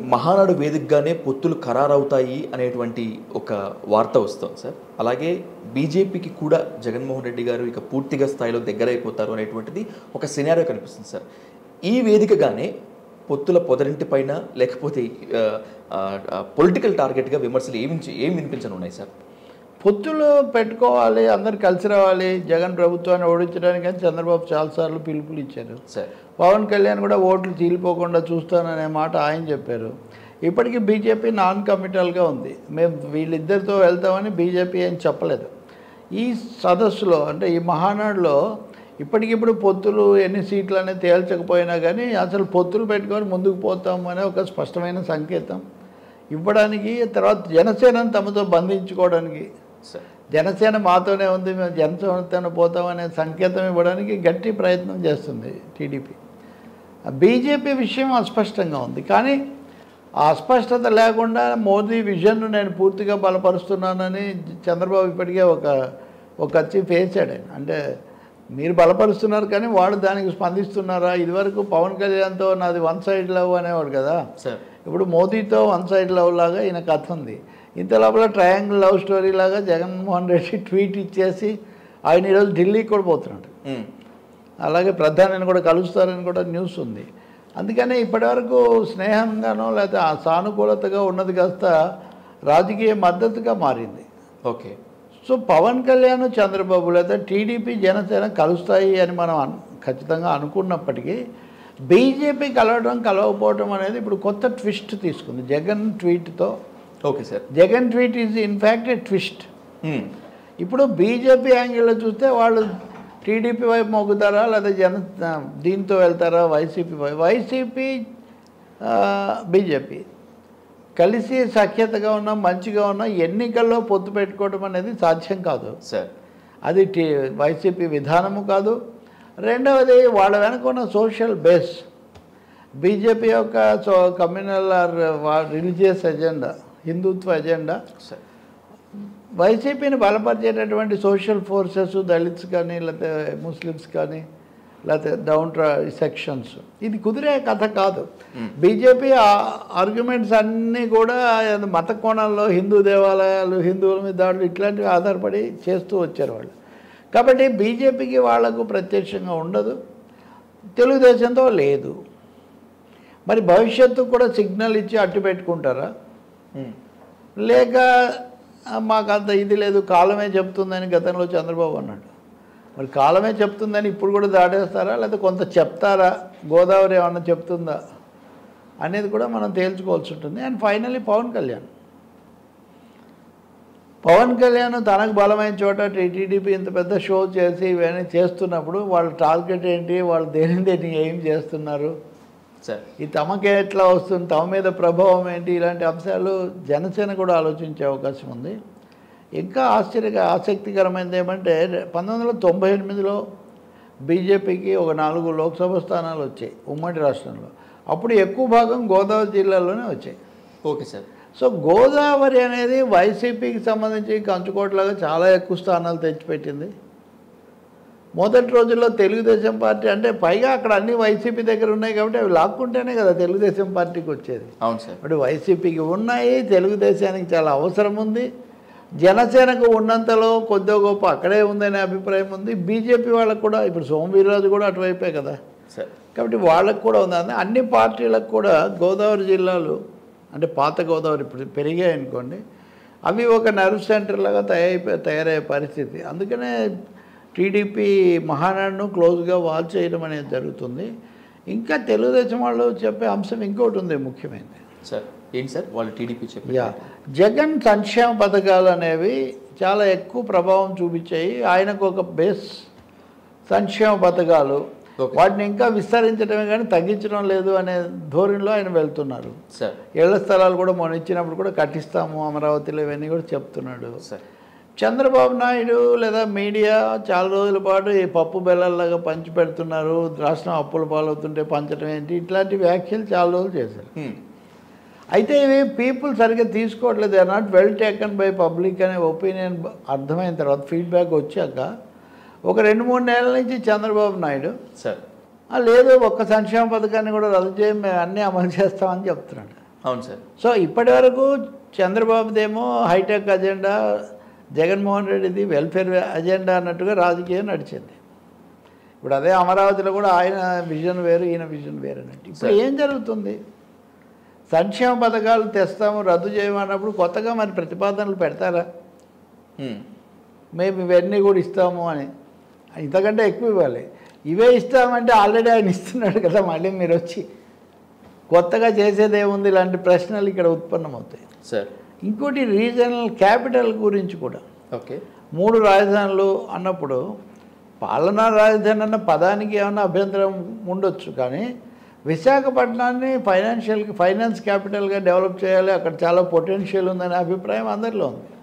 మహానాడు వేదికగానే పొత్తులు ఖరారవుతాయి అనేటువంటి ఒక వార్త వస్తుంది సార్ అలాగే బీజేపీకి కూడా జగన్మోహన్ రెడ్డి గారు ఇక పూర్తిగా స్థాయిలో దగ్గరైపోతారు అనేటువంటిది ఒక సినారియో కనిపిస్తుంది సార్ ఈ వేదికగానే పొత్తుల పొదరింటి పైన లేకపోతే పొలిటికల్ టార్గెట్గా విమర్శలు ఏమి ఏం వినిపించనున్నాయి సార్ పొత్తులు పెట్టుకోవాలి అందరు కలిసి రావాలి జగన్ ప్రభుత్వాన్ని ఓడించడానికి అని చంద్రబాబు చాలాసార్లు పిలుపులు ఇచ్చారు సార్ పవన్ కళ్యాణ్ కూడా ఓట్లు చీలిపోకుండా చూస్తాననే మాట ఆయన చెప్పారు ఇప్పటికీ బీజేపీ నాన్ కమిటల్గా ఉంది మేము వీళ్ళిద్దరితో వెళ్తామని బీజేపీ ఏం చెప్పలేదు ఈ సదస్సులో అంటే ఈ మహానాడులో ఇప్పటికిప్పుడు పొత్తులు ఎన్ని సీట్లు అనేది తేల్చకపోయినా కానీ అసలు పొత్తులు పెట్టుకొని ముందుకు పోతాము అనే ఒక స్పష్టమైన సంకేతం ఇవ్వడానికి తర్వాత జనసేనను తమతో బంధించుకోవడానికి సార్ జనసేన మాతోనే ఉంది మేము జనసేనతో పోతామనే సంకేతం ఇవ్వడానికి గట్టి ప్రయత్నం చేస్తుంది టీడీపీ బీజేపీ విషయం అస్పష్టంగా ఉంది కానీ ఆ అస్పష్టత లేకుండా మోదీ విజన్ను నేను పూర్తిగా బలపరుస్తున్నానని చంద్రబాబు ఇప్పటికే ఒక ఒక వచ్చి వేసాడు ఆయన అంటే మీరు బలపరుస్తున్నారు కానీ వాడు దానికి స్పందిస్తున్నారా ఇదివరకు పవన్ కళ్యాణ్తో నాది వన్ సైడ్ లవ్ అనేవాడు కదా సార్ ఇప్పుడు మోదీతో వన్ సైడ్ లవ్ లాగా ఈయన కథ ఉంది ఇంత లోపల ట్రయాంగిల్ లవ్ స్టోరీ లాగా జగన్మోహన్ రెడ్డి ట్వీట్ ఇచ్చేసి ఆయన ఈరోజు ఢిల్లీకి కూడా పోతున్నాడు ఉమ్. అలాగే ప్రధానిని కూడా కలుస్తారని కూడా న్యూస్ ఉంది అందుకని ఇప్పటివరకు స్నేహంగానో లేకపోతే ఆ సానుకూలతగా ఉన్నది కాస్త రాజకీయ మద్దతుగా మారింది ఓకే సో పవన్ కళ్యాణ్ చంద్రబాబు లేదా టీడీపీ జనసేన కలుస్తాయి అని మనం అను ఖచ్చితంగా అనుకున్నప్పటికీ బీజేపీ కలవడం కలవకపోవడం అనేది ఇప్పుడు కొత్త ట్విస్ట్ తీసుకుంది జగన్ ట్వీట్తో okay sir Jagan tweet is in fact a twist um. ఇప్పుడు బీజేపీ యాంగిల్లో చూస్తే వాళ్ళు టీడీపీ వైపు మొగ్గుతారా లేదా జన దీంతో వెళ్తారా వైసీపీ వైపు వైసీపీ బీజేపీ కలిసి సఖ్యతగా ఉన్న మంచిగా ఉన్న ఎన్నికల్లో పొత్తు పెట్టుకోవడం అనేది సాధ్యం కాదు సార్ అది టీ వైసీపీ విధానము కాదు రెండవది వాళ్ళ వెనక ఉన్న సోషల్ బేస్ బీజేపీ యొక్క so communal or religious agenda Hindutva agenda sir వైసీపీని బలపరిచేటటువంటి సోషల్ ఫోర్సెస్ దళిత్స్ కానీ లేకపోతే ముస్లిమ్స్ కానీ లేకపోతే డౌన్ ట్రా సెక్షన్స్ ఇది కుదిరే కథ కాదు బీజేపీ ఆర్గ్యుమెంట్స్ అన్నీ కూడా అది మత కోణాల్లో హిందూ దేవాలయాలు హిందువుల మీద దాడులు ఇట్లాంటివి ఆధారపడి చేస్తూ వచ్చారు వాళ్ళు కాబట్టి బీజేపీకి వాళ్లకు ప్రత్యక్షంగా ఉండదు తెలుగుదేశంతో లేదు మరి భవిష్యత్తు కూడా సిగ్నల్ ఇచ్చి అట్టు పెట్టుకుంటారా ఉమ్. లేక "ఆ, మాకు అంత ఇది లేదు కాలమే చెప్తుందని గతంలో చంద్రబాబు అన్నాడు మరి కాలమే చెప్తుందని ఇప్పుడు కూడా దాటేస్తారా లేదా కొంత చెప్తారా గోదావరి ఏమన్నా చెప్తుందా అనేది కూడా మనం తేల్చుకోవాల్సి ఉంటుంది అండ్ ఫైనల్లీ పవన్ కళ్యాణ్ పవన్ కళ్యాణ్ తనకు బలమైన చోట టీడీపీ ఇంత పెద్ద షో చేసి ఇవన్నీ చేస్తున్నప్పుడు వాళ్ళ టార్గెట్ ఏంటి వాళ్ళు దేని దేని ఏం చేస్తున్నారు సార్ ఈ తమకే ఎట్లా వస్తుంది తమ మీద ప్రభావం ఏంటి ఇలాంటి అంశాలు జనసేన కూడా ఆలోచించే అవకాశం ఉంది ఇంకా ఆశ్చర్య ఆసక్తికరమైనది ఏమంటే పంతొమ్మిది వందల తొంభై ఎనిమిదిలో బీజేపీకి ఒక నాలుగు లోక్సభ స్థానాలు వచ్చాయి ఉమ్మడి రాష్ట్రంలో అప్పుడు ఎక్కువ భాగం గోదావరి జిల్లాలోనే వచ్చాయి ఓకే సార్ సో గోదావరి అనేది వైసీపీకి సంబంధించి కంచుకోటలాగా చాలా ఎక్కువ స్థానాలు తెచ్చిపెట్టింది మొదటి రోజుల్లో తెలుగుదేశం పార్టీ అంటే పైగా అక్కడ అన్ని వైసీపీ దగ్గర ఉన్నాయి కాబట్టి అవి లాక్కుంటేనే కదా తెలుగుదేశం పార్టీకి వచ్చేది అవును సార్ ఇప్పుడు వైసీపీకి ఉన్నాయి తెలుగుదేశానికి చాలా అవసరం ఉంది జనసేనకు ఉన్నంతలో కొద్దిగా గొప్ప అక్కడే ఉందనే అభిప్రాయం ఉంది బీజేపీ వాళ్ళకు కూడా ఇప్పుడు సోమవీర్రాజు కూడా అటువైపే కదా సార్ కాబట్టి వాళ్ళకు కూడా ఉంది అందుకే అన్ని పార్టీలకు కూడా గోదావరి జిల్లాలు అంటే పాత గోదావరి ఇప్పుడు పెరిగాయి అనుకోండి అవి ఒక నర్వ్ సెంటర్ లాగా తయారైపోయి తయారయ్యే పరిస్థితి అందుకనే టీడీపీ మహానాడును క్లోజ్గా వాచ్ చేయడం అనేది జరుగుతుంది ఇంకా తెలుగుదేశం వాళ్ళు చెప్పే అంశం ఇంకోటి ఉంది ముఖ్యమైనది సార్ ఏంటి సార్ వాళ్ళు టీడీపీ చెప్పి యా జగన్ సంక్షేమ పథకాలు అనేవి చాలా ఎక్కువ ప్రభావం చూపించాయి ఆయనకు ఒక బేస్ సంక్షేమ పథకాలు Okay. వాటిని ఇంకా విస్తరించడమే కానీ తగ్గించడం లేదు అనే ధోరణిలో ఆయన వెళ్తున్నారు సార్ ఇళ్ల స్థలాలు కూడా మొన్న ఇచ్చినప్పుడు కూడా కట్టిస్తాము అమరావతిలో ఇవన్నీ కూడా చెప్తున్నాడు సార్ చంద్రబాబు నాయుడు లేదా మీడియా చాలా రోజుల పాటు ఈ పప్పు బెల్లల్లాగా పంచి పెడుతున్నారు రాష్ట్రం అప్పుల పాలవుతుంటే పంచడం ఏంటి ఇట్లాంటి వ్యాఖ్యలు చాలా రోజులు చేశారు హ్మ్. అయితే ఇవి పీపుల్ సరిగ్గా తీసుకోవట్లేదు are not well taken by public అనే ఒపీనియన్ అర్థమైన తర్వాత ఫీడ్బ్యాక్ వచ్చాక ఒక రెండు మూడు నెలల నుంచి చంద్రబాబు నాయుడు సార్ "ఆ, లేదు ఒక్క సంక్షేమ పథకాన్ని కూడా రద్దు చేయం మేము అన్నీ అమలు చేస్తామని చెప్తున్నాడు అవును సార్ సో ఇప్పటి వరకు చంద్రబాబుదేమో హైటెక్ అజెండా జగన్మోహన్ రెడ్డిది వెల్ఫేర్ అజెండా అన్నట్టుగా రాజకీయం నడిచింది ఇప్పుడు అదే అమరావతిలో కూడా ఆయన విజన్ వేరు ఈయన విజన్ వేరు అన్నట్టు ఇప్పుడు సరే. ఏం జరుగుతుంది సంక్షేమ పథకాలు తెస్తాము రద్దు చేయమన్నప్పుడు కొత్తగా మరి ప్రతిపాదనలు పెడతారా ఉమ్, మేము ఇవన్నీ కూడా ఇస్తాము అని ఇంతకంటే ఎక్కువ ఇవ్వాలి ఇవే ఇస్తామంటే ఆల్రెడీ ఆయన ఇస్తున్నాడు కదా మళ్ళీ మీరు వచ్చి కొత్తగా చేసేది ఏముంది ఇలాంటి ప్రశ్నలు ఇక్కడ ఉత్పన్నమవుతాయి సార్ ఇంకోటి రీజనల్ క్యాపిటల్ గురించి కూడా ఓకే మూడు రాజధానులు అన్నప్పుడు పాలనా రాజధాని అన్న పదానికి ఏమైనా అభ్యంతరం ఉండొచ్చు కానీ విశాఖపట్నాన్ని ఫైనాన్షియల్ ఫైనాన్స్ క్యాపిటల్గా డెవలప్ చేయాలి అక్కడ చాలా పొటెన్షియల్ ఉందనే అభిప్రాయం అందరిలో ఉంది